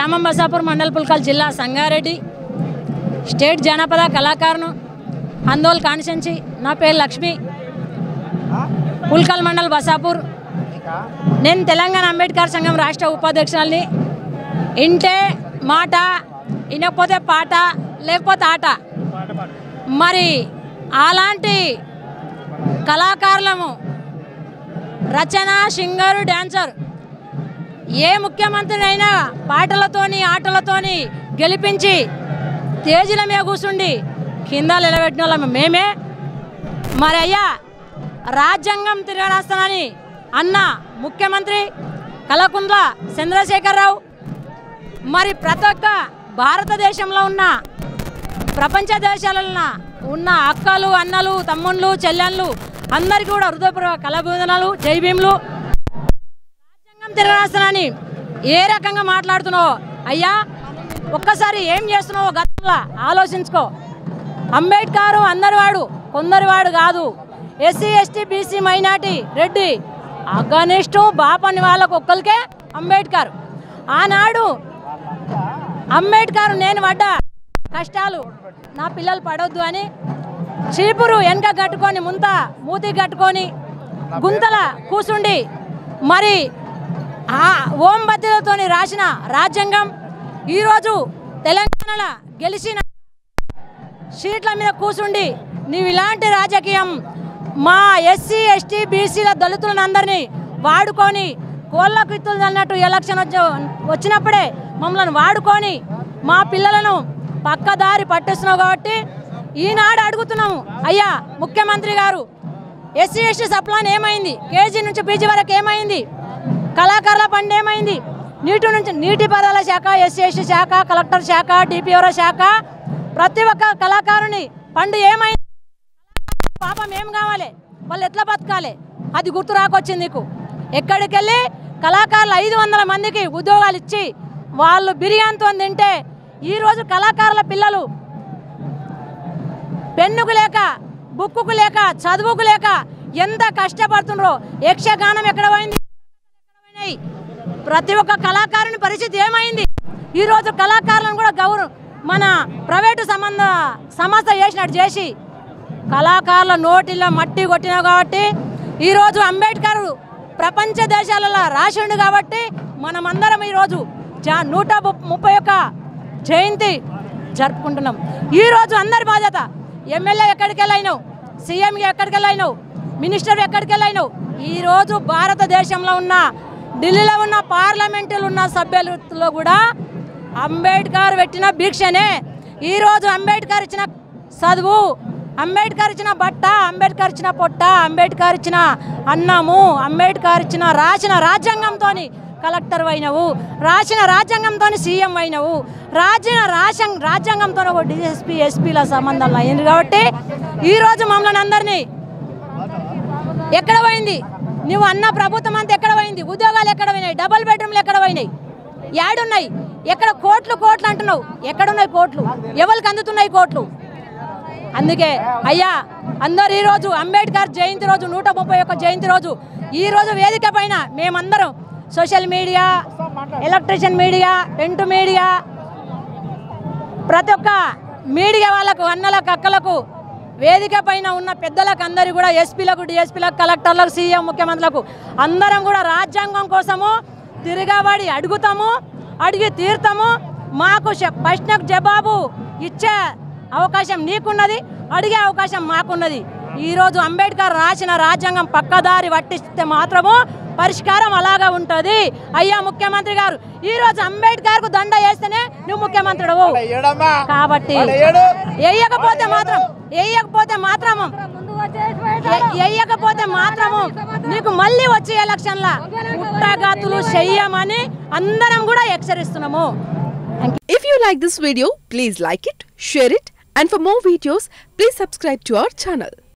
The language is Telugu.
గ్రామం బసాపూర్ మండల్ పుల్కల్ జిల్లా సంగారెడ్డి స్టేట్ జానపద కళాకారును అందోల్ కాన్సెన్సీ నా పేరు లక్ష్మి పుల్కల్ మండల్ బసాపూర్ నేను తెలంగాణ అంబేద్కర్ సంఘం రాష్ట్ర ఉపాధ్యక్షురాల్ని ఇంటే మాట వినకపోతే పాట లేకపోతే ఆట మరి అలాంటి కళాకారులము రచన సింగరు డాన్సర్ ఏ ముఖ్యమంత్రి అయినా పాటలతోని ఆటలతోని గెలిపించి తేజీల మీద కూర్చుండి కింద నిలబెట్టిన వాళ్ళం మేమే మరి అయ్యా రాజ్యాంగం తిరగరాస్తానని అన్న ముఖ్యమంత్రి కలకుంట్ల చంద్రశేఖరరావు మరి ప్రతి ఒక్క భారతదేశంలో ఉన్న ప్రపంచ దేశాలలో ఉన్న అక్కలు అన్నలు తమ్ముళ్ళు చెల్లెళ్ళు అందరికీ కూడా హృదయపూర్వక కళాభివందనాలు జై భీములు రాజ్యాంగం తిరగరాస్తానని ఏ రకంగా మాట్లాడుతున్నావో అయ్యా ఒక్కసారి ఏం చేస్తున్నావో గతంలో ఆలోచించుకో అంబేద్కర్ అందరి వాడు కొందరి వాడు కాదు SC ST BC minority Reddy అగనిస్టు బాపని వాళ్ళకు ఒక్కరికే అంబేద్కర్ ఆనాడు అంబేద్కర్ నేను పడ్డ కష్టాలు నా పిల్లలు పడొద్దు అని చీపురు వెనక కట్టుకొని ముంత మూతి కట్టుకొని గుంతల కూసుండి మరి ఆ ఓం బద్దెలతోని రాసిన రాజ్యాంగం ఈరోజు తెలంగాణలో గెలిచిన సీట్ల మీద కూసుండి నీవు ఇలాంటి రాజకీయం మా ఎస్సీ ఎస్టీ బీసీల దళితులను అందరినీ వాడుకొని కోళ్ళ కిత్తులు అన్నట్టు ఎలక్షన్ వచ్చి వచ్చినప్పుడే మమ్మల్ని వాడుకొని మా పిల్లలను పక్కదారి పట్టిస్తున్నావు కాబట్టి ఈనాడు అడుగుతున్నాము అయ్యా ముఖ్యమంత్రి గారు ఎస్సీ ఎస్టీ సప్లాన్ ఏమైంది కేజీ నుంచి పీజీ వరకు ఏమైంది కళాకారుల పండు ఏమైంది నీటి నుంచి నీటిపారుదల శాఖ ఎస్సీ ఎస్టీ శాఖ కలెక్టర్ శాఖ డిపిఓర శాఖ ప్రతి ఒక్క కళాకారుని పండు ఏమైంది పాపం ఏం కావాలి వాళ్ళు ఎట్లా బతకాలి అది గుర్తు రాకొచ్చింది నీకు ఎక్కడికి వెళ్ళి కళాకారులు ఐదు వందల మందికి ఉద్యోగాలు ఇచ్చి వాళ్ళు బిర్యానీతో తింటే ఈరోజు కళాకారుల పిల్లలు పెన్నుకు లేక బుక్కుకు లేక చదువుకు లేక ఎంత కష్టపడుతుండ్రో యక్షగానం ఎక్కడ పోయింది ఎక్కడ పోయినాయి? ప్రతి ఒక్క కళాకారుని పరిస్థితి ఏమైంది ఈరోజు కళాకారులను కూడా గౌరవ మన ప్రైవేటు సంబంధ సంస్థ చేసినట్టు చేసి కళాకారుల నోటిలో మట్టి కొట్టినావు కాబట్టి ఈరోజు అంబేద్కర్ ప్రపంచ దేశాలలో రాసిండు కాబట్టి మనమందరం ఈరోజు జా నూట ముప్- ముప్పై ఒక్క జయంతి జరుపుకుంటున్నాం ఈరోజు అందరి బాధ్యత ఎమ్మెల్యే ఎక్కడికి వెళ్ళైనావు సీఎం ఎక్కడికి వెళ్ళైనావు మినిస్టర్ ఎక్కడికి వెళ్ళైనావు ఈరోజు భారతదేశంలో ఉన్న ఢిల్లీలో ఉన్న పార్లమెంటులో ఉన్న సభ్యులతో కూడా అంబేద్కర్ పెట్టిన భిక్షనే ఈరోజు అంబేద్కర్ ఇచ్చిన చదువు అంబేద్కర్ ఇచ్చిన బట్ట అంబేద్కర్ ఇచ్చిన పొట్ట అంబేద్కర్ ఇచ్చిన అన్నము అంబేద్కర్ ఇచ్చిన రాసిన రాజ్యాంగంతో కలెక్టర్ అయినవు రాసిన రాజ్యాంగంతో సీఎం అయినవు రాసిన రాజ్యం రాజ్యాంగంతో ఒక డిఎస్పీ ఎస్పీల సంబంధం అయింది కాబట్టి ఈరోజు మమ్మల్ని అందరినీ ఎక్కడ పోయింది నువ్వు అన్న ప్రభుత్వం అంతా ఎక్కడ పోయింది ఉద్యోగాలు ఎక్కడ పోయినాయి డబుల్ బెడ్రూమ్లు ఎక్కడ పోయినాయి యాడున్నాయి ఎక్కడ కోట్లు కోట్లు అంటున్నావు ఎక్కడున్నాయి కోట్లు ఎవరికి అందుతున్నాయి కోట్లు అందుకే అయ్యా అందరు ఈరోజు అంబేద్కర్ జయంతి రోజు నూట ముప్పై ఒక్క జయంతి రోజు ఈ రోజు వేదిక పైన మేమందరం social media electrician media print media ప్రతి ఒక్క మీడియా వాళ్ళకు అన్నలకు అక్కలకు వేదిక పైన ఉన్న పెద్దలకు అందరూ కూడా ఎస్పీలకు డిఎస్పీలకు కలెక్టర్లకు సీఎం ముఖ్యమంత్రులకు అందరం కూడా రాజ్యాంగం కోసము తిరగబడి అడుగుతాము అడిగి తీరుతాము మాకు చె- ప్రశ్నకు జవాబు ఇచ్చే అవకాశం నీకున్నది అడిగే అవకాశం మాకున్నది ఈరోజు అంబేద్కర్ రాసిన రాజ్యాంగం పక్కదారి పట్టిస్తే మాత్రము పరిష్కారం అలాగా ఉంటుంది అయ్యా ముఖ్యమంత్రి గారు ఈ రోజు అంబేద్కర్ కు దండ వేస్తేనే నువ్వు ముఖ్యమంత్రుడు కాబట్టి వేయకపోతే మాత్రం వేయకపోతే మాత్రము వేయకపోతే మాత్రము నీకు మళ్ళీ వచ్చే ఎలక్షన్ లా పుట్టగతులు చెయ్యమని అందరం కూడా హెచ్చరిస్తున్నాము If you like this video, please like it, share it, and for more videos, please subscribe to our channel.